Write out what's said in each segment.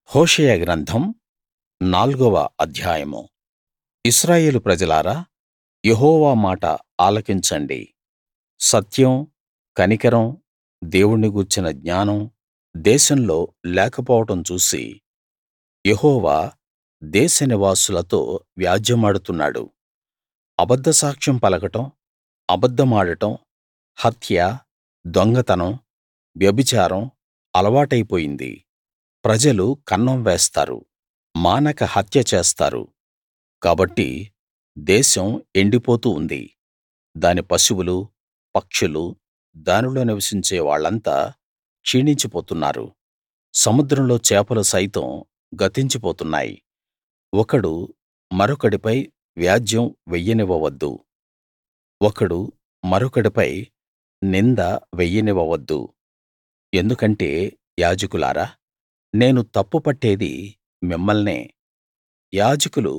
హోషేయ గ్రంథం నాల్గవ అధ్యాయము ఇశ్రాయేలు ప్రజలారా యెహోవా మాట ఆలకించండి సత్యం కనికరం దేవుణ్ణి గూర్చిన జ్ఞానం దేశంలో లేకపోవడం చూసి యెహోవా దేశ నివాసులతో వ్యాజ్యెమాడుతున్నాడు అబద్ధ సాక్ష్యం పలకడం అబద్ధమాడటం హత్య దొంగతనం వ్యభిచారం అలవాటైపోయింది ప్రజలు కన్నం వేస్తారు మానక హత్య చేస్తారు కాబట్టి దేశం ఎండిపోతూ ఉంది దాని పశువులు పక్షులు దానిలో నివసించే వాళ్ళంతా క్షీణించిపోతున్నారు సముద్రంలో చేపలు సైతం గతించిపోతున్నాయి ఒకడు మరొకడిపై వ్యాజ్యం వెయ్యనివ్వవద్దు ఒకడు మరొకడిపై నింద వెయ్యనివ్వవద్దు ఎందుకంటే యాజకులారా నేను తప్పు పట్టేది మిమ్మల్నే యాజకులు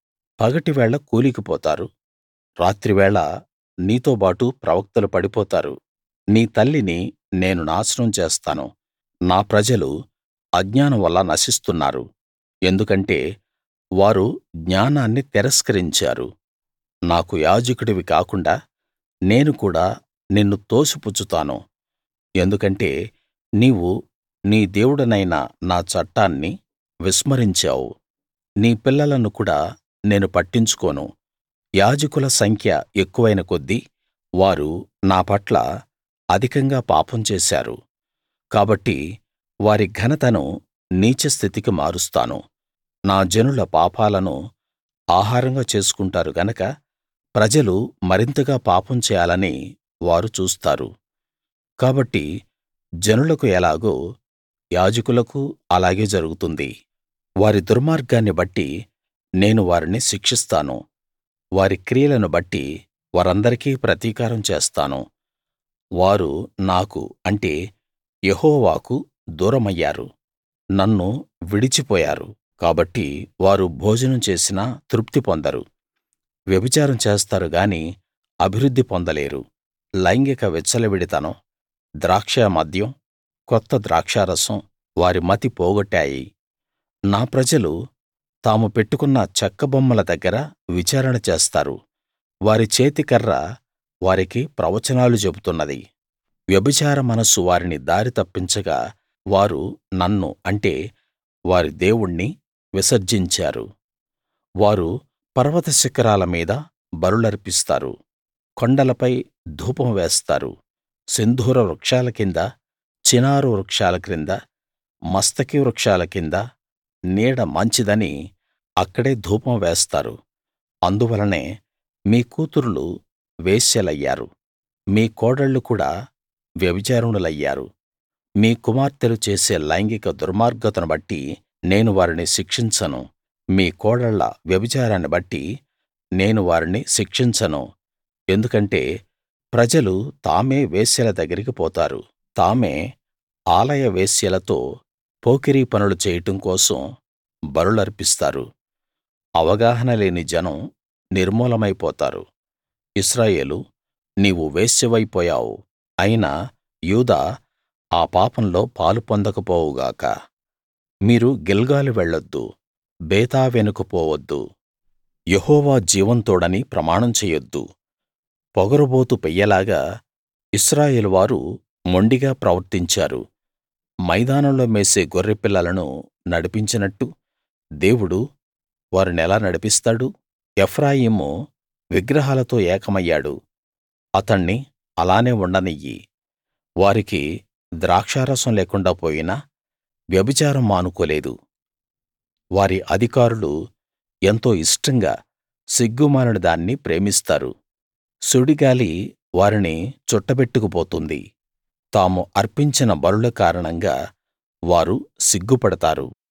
పగటివేళ కూలికి పోతారు రాత్రివేళ నీతోబాటు ప్రవక్తలు పడిపోతారు నీ తల్లిని నేను నాశనం చేస్తాను నా ప్రజలు అజ్ఞానం వల్ల నశిస్తున్నారు ఎందుకంటే వారు జ్ఞానాన్ని తిరస్కరించారు నాకు యాజకుడివి కాకుండా నేను కూడా నిన్ను తోసిపుచ్చుతాను ఎందుకంటే నీవు నీ దేవుడనైన నా చట్టాన్ని విస్మరించావు నీ పిల్లలను కూడా నేను పట్టించుకోను యాజకుల సంఖ్య ఎక్కువైన కొద్దీ వారు నా పట్ల అధికంగా పాపం చేశారు కాబట్టి వారి ఘనతను నీచ స్థితికి మారుస్తాను నా జనుల పాపాలను ఆహారంగా చేసుకుంటారు గనక ప్రజలు మరింతగా పాపం చేయాలని వారు చూస్తారు కాబట్టి జనులకు ఎలాగో యాజకులకు అలాగే జరుగుతుంది వారి దుర్మార్గాన్ని బట్టి నేను వారిని శిక్షిస్తాను వారి క్రియలను బట్టి వారందరికీ ప్రతీకారం చేస్తాను వారు నాకు అంటే యెహోవాకు దూరమయ్యారు నన్ను విడిచిపోయారు కాబట్టి వారు భోజనం చేసినా తృప్తి పొందరు వ్యభిచారం చేస్తారు గాని అభివృద్ధి పొందలేరు లైంగిక విచ్చలవిడితనం ద్రాక్షమద్యం కొత్త ద్రాక్షారసం వారి మతి పోగొట్టాయి నా ప్రజలు తాము పెట్టుకున్న చెక్క బొమ్మల దగ్గర విచారణ చేస్తారు వారి చేతికర్ర వారికి ప్రవచనాలు చెబుతున్నది వ్యభిచార మనస్సు వారిని దారి తప్పించగా వారు నన్ను అంటే వారి దేవుణ్ణి విసర్జించారు వారు పర్వత శిఖరాల మీద బలులర్పిస్తారు కొండలపై ధూపం వేస్తారు సింధూర వృక్షాల కింద చినారు వృక్షాల క్రింద మస్తకి వృక్షాల కింద నీడ మంచిదని అక్కడే ధూపం వేస్తారు అందువలనే మీ కూతుర్లు వేశ్యలయ్యారు మీ కోడళ్ళు కూడా వ్యభిచారిణులయ్యారు మీ కుమార్తెలు చేసే లైంగిక దుర్మార్గతను బట్టి నేను వారిని శిక్షించను మీ కోడళ్ళ వ్యభిచారాన్ని బట్టి నేను వారిని శిక్షించను ఎందుకంటే ప్రజలు తామే వేశ్యల దగ్గరికి పోతారు తామే ఆలయ వేశ్యలతో పోకిరీ పనులు చేయడం కోసం బలులర్పిస్తారు అవగాహన లేని జనం నిర్మూలమైపోతారు ఇశ్రాయేలూ నీవు వేశ్యవైపోయావు అయినా యూదా ఆ పాపంలో పాలు పొందకపోవు గాక మీరు గిల్గాలు వెళ్ళొద్దు బేతావెనుకు పోవద్దు యెహోవా జీవంతోడని ప్రమాణం చెయ్యొద్దు పొగరుబోతు పెయ్యలాగా ఇశ్రాయేలు వారు మొండిగా ప్రవర్తించారు మైదానంలో మేసే గొర్రెపిల్లలను నడిపించినట్టు దేవుడు వారినెలా నడిపిస్తాడు ఎఫ్రాయిము విగ్రహాలతో ఏకమయ్యాడు అతణ్ణి అలానే ఉండనియ్యి వారికి ద్రాక్షారసం లేకుండా పోయినా వ్యభిచారం మానుకోలేదు వారి అధికారులు ఎంతో ఇష్టంగా సిగ్గుమాలిన దాన్ని ప్రేమిస్తారు సుడిగాలి వారిని చుట్టబెట్టుకు పోతుంది తాము అర్పించిన బలుల కారణంగా వారు సిగ్గుపడతారు